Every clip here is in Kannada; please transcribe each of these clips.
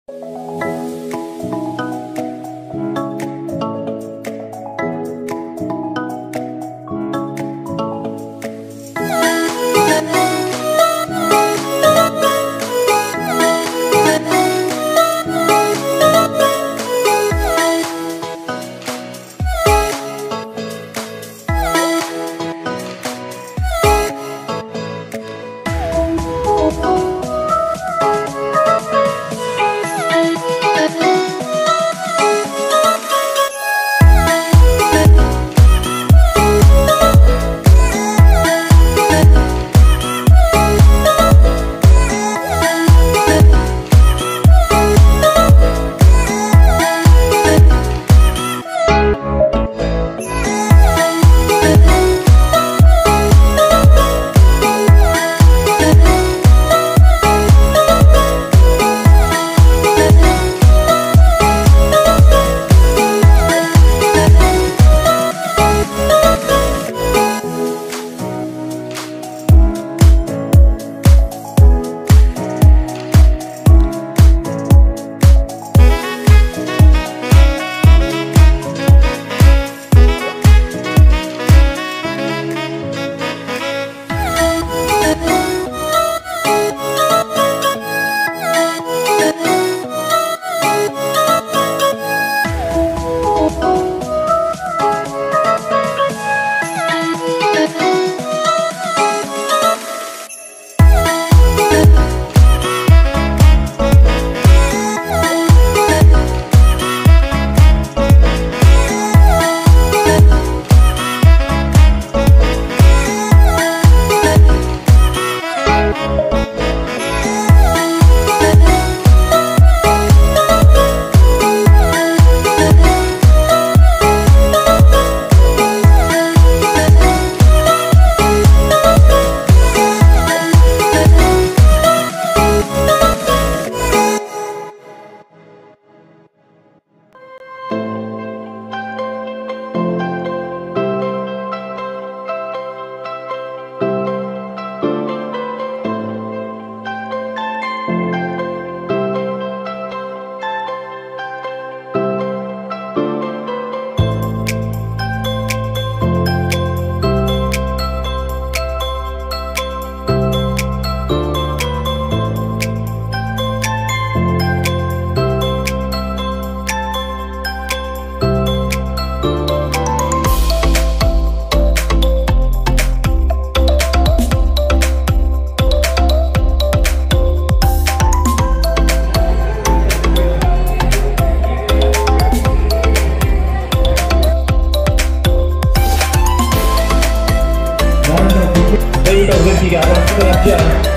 ಅಭಿವೃದ್ಧಿಗೆ ಅವರ ರಾಜ್ಯ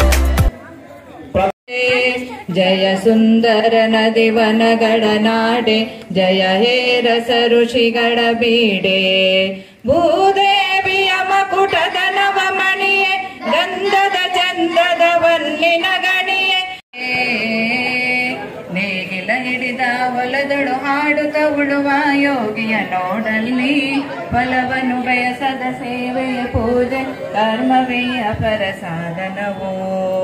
ಜಯ ಸುಂದರ ನದಿವನಗಳ ನಾಡೆ ಜಯ ಹೇ ರಸ ಋಷಿಗಳ ಬೀಡೆ ಭೂದೇವಿಯ ಮಕುಟದ ನವಮಣಿಯೇ ಗಂಧದ ಚಂದ್ರದ ವನ್ನಿನ ಗಣಿಯೇ ನೇಗಿಲ ಹಿಡಿದ ಹೊಲದಳು ಹಾಡುತ್ತ ಉಳುವ ಯೋಗಿಯ ನೋಡಲ್ಲಿ ಫಲವನ್ನು ಬಯಸದ ಸೇವೆಯ ಪೂಜೆ ಕರ್ಮವೇ ಅಪರ ಸಾಧನವೋ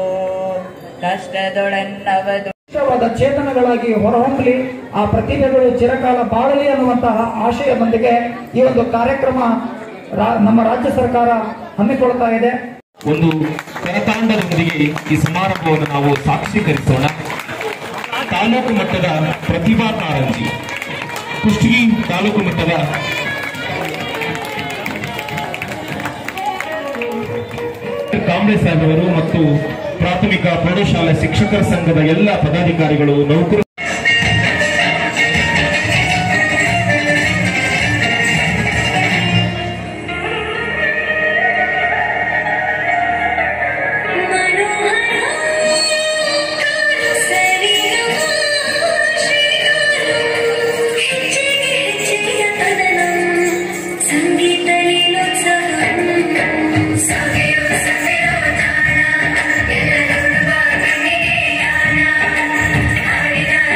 ಕಷ್ಟದೊಳನ್ನವದು ಇಷ್ಟವಾದ ಚೇತನಗಳಾಗಿ ಹೊರಹೊಮ್ಮಲಿ ಆ ಪ್ರತಿಭೆಗಳು ಚಿರಕಾಲ ಬಾಳಲಿ ಅನ್ನುವಂತಹ ಆಶಯದೊಂದಿಗೆ ಈ ಒಂದು ಕಾರ್ಯಕ್ರಮ ರಾ- ನಮ್ಮ ರಾಜ್ಯ ಸರ್ಕಾರ ಹಮ್ಮಿಕೊಳ್ತಾ ಇದೆ ಒಂದು ಕರತಾಂಡದೊಂದಿಗೆ ಈ ಸಮಾರಂಭವನ್ನು ನಾವು ಸಾಕ್ಷೀಕರಿಸೋಣ ತಾಲೂಕು ಮಟ್ಟದ ಪ್ರತಿಭಾ ಕಾರಂಜಿ ಕುಷ್ಟಗಿ ತಾಲೂಕು ಮಟ್ಟದ ಕಾಂಬ್ಳೆ ಸಾಹೇಬ್ ಅವರು ಮತ್ತು ಪ್ರಾಥಮಿಕ ಪ್ರೌಢಶಾಲೆ ಶಿಕ್ಷಕರ ಸಂಘದ ಎಲ್ಲ ಪದಾಧಿಕಾರಿಗಳು ನೌಕರರು ಸಂಗೀತ ಲೀಲೋತ್ಸವ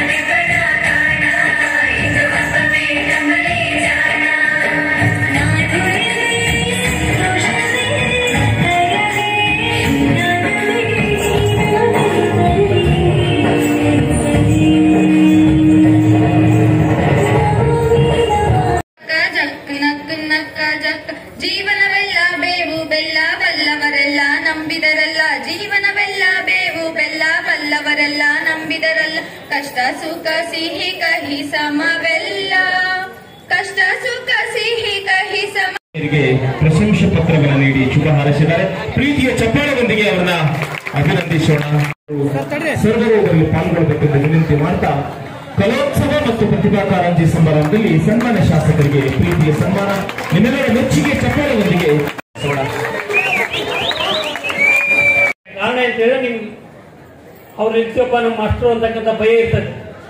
ಕಷ್ಟ ಸುಖ ಸಿಹಿ ಕಹಿ ಸಮವೆಲ್ಲ ಕಷ್ಟ ಸುಖ ಸಿಹಿ ಕಹಿ ಸಮ ಅವರಿಗೆ ಪ್ರಶಂಸೆ ಪತ್ರವನ್ನು ನೀಡಿ ಶುಭ ಹಾರೈಸಿದ್ದಾರೆ ಪ್ರೀತಿಯ ಚಪ್ಪಾಳೆಯೊಂದಿಗೆ ಅವರನ್ನ ಅಭಿನಂದಿಸೋಣ ಸರ್ವರು ಇದರಲ್ಲಿ ಪಾಲ್ಗೊಳ್ಳಬೇಕೆಂದು ವಿನಂತಿ ಮಾಡ್ತಾ ಕಲೋತ್ಸವ ಮತ್ತು ಪ್ರತಿಭಾ ಕಾರಂಜಿ ಸಮಾರಂಭದಲ್ಲಿ ಸನ್ಮಾನ ಶಾಸಕರಿಗೆ ಪ್ರೀತಿಯ ಸನ್ಮಾನ ನಿಮ್ಮೆಲ್ಲರ ಮೆಚ್ಚುಗೆ ಚಪ್ಪಾಳೆಯೊಂದಿಗೆ ಸೋಣ. ಕಾರಣ ಅಂತ ಹೇಳಿದ್ರೆ ನಿಮ್ಗೆ ಅವ್ರು ಇರ್ತೀವಪ್ಪ ನಮ್ಮ ಮಾಸ್ಟರ್ ಅಂತಕ್ಕಂಥ ಭಯ ಇರ್ತದೆ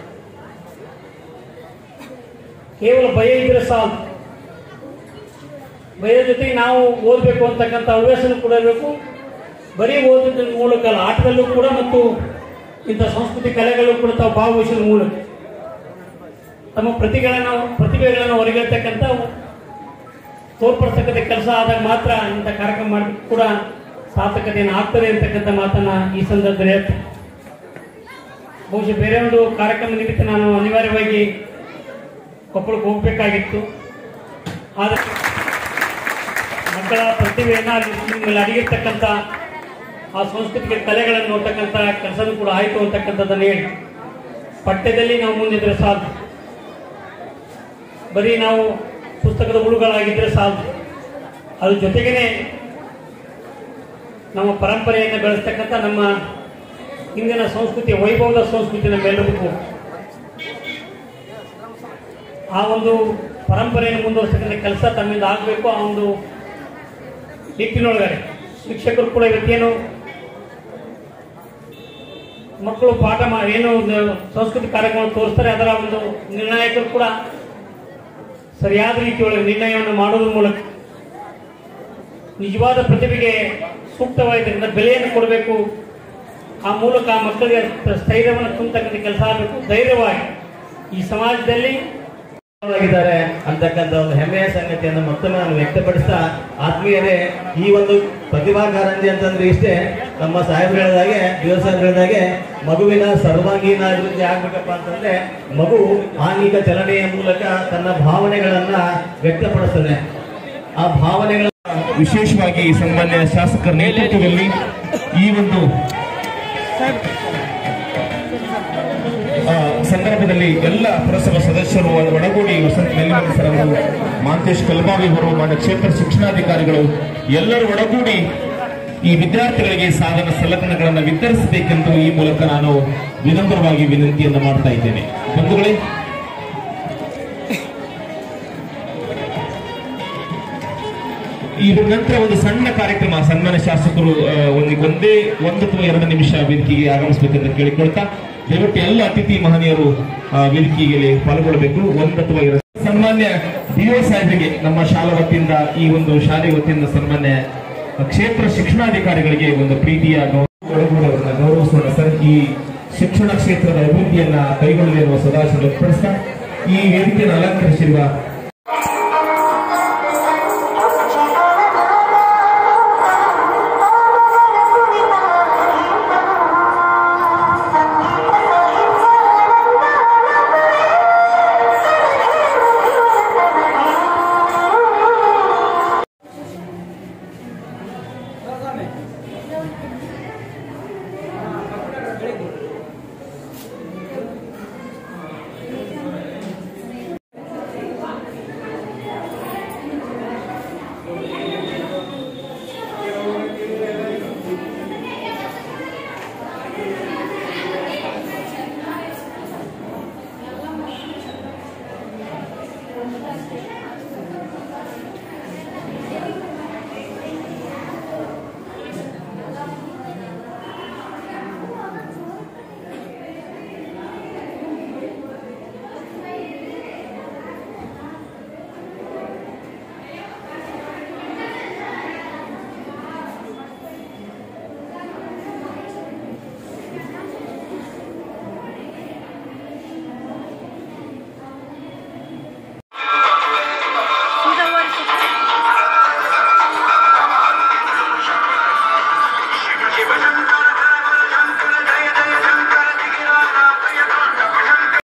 ಕೇವಲ ಭಯ ಇದ್ರೆ ಸಾಲದು ಭಯದ ಜೊತೆಗೆ ನಾವು ಓದಬೇಕು ಅಂತಕ್ಕಂಥ ಹವ್ಯಾಸನೂ ಕೂಡ ಇರಬೇಕು ಬರೀ ಓದೋದ್ರ ಮೂಲಕ ಅಲ್ಲ ಆಟದಲ್ಲೂ ಕೂಡ ಮತ್ತು ಇಂಥ ಸಂಸ್ಕೃತಿ ಕಲೆಗಳು ಕೂಡ ತಾವು ಭಾಗವಹಿಸೋದ್ರ ಮೂಲಕ ತಮ್ಮ ಪ್ರತಿಗಳನ್ನು ಪ್ರತಿಭೆಗಳನ್ನು ಹೊರಗಿರ್ತಕ್ಕಂಥ ತೋರ್ಪಡಿಸ್ತಕ್ಕಂಥ ಕೆಲಸ ಆದಾಗ ಮಾತ್ರ ಇಂಥ ಕಾರ್ಯಕ್ರಮ ಮಾಡಿ ಕೂಡ ಸಾರ್ಥಕತೆಯನ್ನು ಆಗ್ತದೆ ಅಂತಕ್ಕಂಥ ಮಾತನ್ನ ಈ ಸಂದರ್ಭದಲ್ಲಿ ಹೇಳ್ತೇನೆ ಬಹುಶಃ ಬೇರೆ ಒಂದು ಕಾರ್ಯಕ್ರಮ ನಿಮಿತ್ತ ನಾನು ಅನಿವಾರ್ಯವಾಗಿ ಕೊಪ್ಪಳಕ್ಕೆ ಹೋಗಬೇಕಾಗಿತ್ತು ಆದರೆ ಮಕ್ಕಳ ಪ್ರತಿಭೆಯನ್ನು ಅಲ್ಲಿ ನಿಮ್ಮಲ್ಲಿ ಅಡಗಿರ್ತಕ್ಕಂಥ ಆ ಸಾಂಸ್ಕೃತಿಕ ಕಲೆಗಳನ್ನು ನೋಡ್ತಕ್ಕಂಥ ಕೆಲಸನೂ ಕೂಡ ಆಯಿತು ಅಂತಕ್ಕಂಥದ್ದನ್ನು ಹೇಳಿ ಪಠ್ಯದಲ್ಲಿ ನಾವು ಮುಂದಿದ್ರೆ ಸಾಕು ಬರೀ ನಾವು ಪುಸ್ತಕದ ಹುಳುಗಳಾಗಿದ್ರೆ ಸಾಲದು ಅದ್ರ ಜೊತೆಗೇನೆ ನಮ್ಮ ಪರಂಪರೆಯನ್ನು ಬೆಳೆಸ್ತಕ್ಕಂಥ ನಮ್ಮ ಹಿಂದಿನ ಸಂಸ್ಕೃತಿ ವೈಭವದ ಸಂಸ್ಕೃತಿ ನಮ್ಮೆಲ್ಲರಿಗೂ ಆ ಒಂದು ಪರಂಪರೆಯನ್ನು ಮುಂದುವರಿಸ್ತಕ್ಕಂಥ ಕೆಲಸ ತಮ್ಮಿಂದ ಆಗಬೇಕು ಆ ಒಂದು ನಿಟ್ಟಿನೊಳಗಡೆ ಶಿಕ್ಷಕರು ಕೂಡ ಇವತ್ತೇನು ಮಕ್ಕಳು ಪಾಠ ಮಾಡಿ ಏನು ಒಂದು ಸಂಸ್ಕೃತಿ ಕಾರ್ಯಕ್ರಮ ತೋರಿಸ್ತಾರೆ ಅದರ ಒಂದು ನಿರ್ಣಾಯಕರು ಕೂಡ ಸರಿಯಾದ ರೀತಿಯೊಳಗೆ ನಿರ್ಣಯವನ್ನು ಮಾಡೋದ್ರ ಮೂಲಕ ನಿಜವಾದ ಪ್ರತಿಭೆಗೆ ಸೂಕ್ತವಾಗಿದ್ದರಿಂದ ಬೆಲೆಯನ್ನು ಕೊಡಬೇಕು ಆ ಮೂಲಕ ಆ ಮಕ್ಕಳಿಗೆ ಸ್ಥೈರ್ಯವನ್ನು ತುಂಬತಕ್ಕಂಥ ಕೆಲಸ ಆಗಬೇಕು ಧೈರ್ಯವಾಗಿ ಈ ಸಮಾಜದಲ್ಲಿ ಆಗಿದ್ದಾರೆ ಅಂತಕ್ಕಂಥ ಒಂದು ಹೆಮ್ಮೆಯ ಸಂಗತಿಯನ್ನು ಮತ್ತೊಮ್ಮೆ ನಾನು ವ್ಯಕ್ತಪಡಿಸ್ತಾ ಆತ್ಮೀಯರೇ ಈ ಒಂದು ಪ್ರತಿಭಾ ಕಾರಂಜಿ ಅಂತಂದ್ರೆ ಇಷ್ಟೇ ನಮ್ಮ ಸಾಹೇಬ್ರು ಹೇಳಿದಾಗೆ ದಿವಸ ಸಾಹೇಬ್ರು ಹೇಳಿದಾಗೆ ಮಗುವಿನ ಸರ್ವಾಂಗೀಣ ಅಭಿವೃದ್ಧಿ ಆಗ್ಬೇಕಪ್ಪ ಅಂತಂದ್ರೆ ಮಗು ಆಂಗಿಕ ಚಲನೆಯ ಮೂಲಕ ತನ್ನ ಭಾವನೆಗಳನ್ನ ವ್ಯಕ್ತಪಡಿಸ್ತದೆ ಆ ಭಾವನೆಗಳ ವಿಶೇಷವಾಗಿ ಸನ್ಮಾನ್ಯ ಶಾಸಕರ ನೇತೃತ್ವದಲ್ಲಿ ಈ ಒಂದು ಆ, ಸಂದರ್ಭದಲ್ಲಿ ಎಲ್ಲ ಪುರಸಭಾ ಸದಸ್ಯರು ಒಳಗೂಡಿ ವಸಂತ ನೆಲ್ಲಿಮನಿ ಸರ್ ಅವರು ಮಾಂತೇಶ್ ಕಲ್ಬಾವಿ ಅವರು ಮಾನ್ಯ ಕ್ಷೇತ್ರ ಶಿಕ್ಷಣಾಧಿಕಾರಿಗಳು ಎಲ್ಲರೂ ಒಳಗೂಡಿ ಈ ವಿದ್ಯಾರ್ಥಿಗಳಿಗೆ ಸಾಧನ ಸಲಕರಣೆಗಳನ್ನು ವಿತರಿಸಬೇಕೆಂದು ಈ ಮೂಲಕ ನಾನು ವಿನಮ್ರವಾಗಿ ವಿನಂತಿಯನ್ನು ಮಾಡ್ತಾ ಇದ್ದೇನೆ ಬಂಧುಗಳೇ ಇದ್ರ ನಂತರ ಒಂದು ಸಣ್ಣ ಕಾರ್ಯಕ್ರಮ ಸನ್ಮಾನ್ಯ ಶಾಸಕರು ಆ, ಒಂದು ಒಂದೇ ಒಂದು ಅಥವಾ ಎರಡು ನಿಮಿಷ ವೇದಿಕೆಗೆ ಆಗಮಿಸಬೇಕೆಂದು ಕೇಳಿಕೊಳ್ತಾ ದಯವಿಟ್ಟು ಎಲ್ಲ ಅತಿಥಿ ಮಹನೀಯರು ಆ, ವೇದಿಕೆಗೆ ಪಾಲ್ಗೊಳ್ಳಬೇಕು ಒಂದು ಅಥವಾ ಎರಡು ಸನ್ಮಾನ್ಯ ಡಿಒ ಸಾಹೇಬರಿಗೆ ನಮ್ಮ ಶಾಲಾ ವತಿಯಿಂದ ಈ ಒಂದು ಶಾಲೆ ವತಿಯಿಂದ ಸನ್ಮಾನ್ಯ ಕ್ಷೇತ್ರ ಶಿಕ್ಷಣಾಧಿಕಾರಿಗಳಿಗೆ ಒಂದು ಪ್ರೀತಿಯ ಗೌರವ ಒಳಗೂಡವರನ್ನ ಗೌರವಿಸೋಣ ಸರ್ ಈ ಶಿಕ್ಷಣ ಕ್ಷೇತ್ರದ ಅಭಿವೃದ್ಧಿಯನ್ನ ಕೈಗೊಳ್ಳಲಿ ಎನ್ನುವ ಸದಾಶಯ ವ್ಯಕ್ತಪಡಿಸ್ತಾ ಈ ವೇದಿಕೆಯನ್ನು ಅಲಂಕರಿಸಿರುವ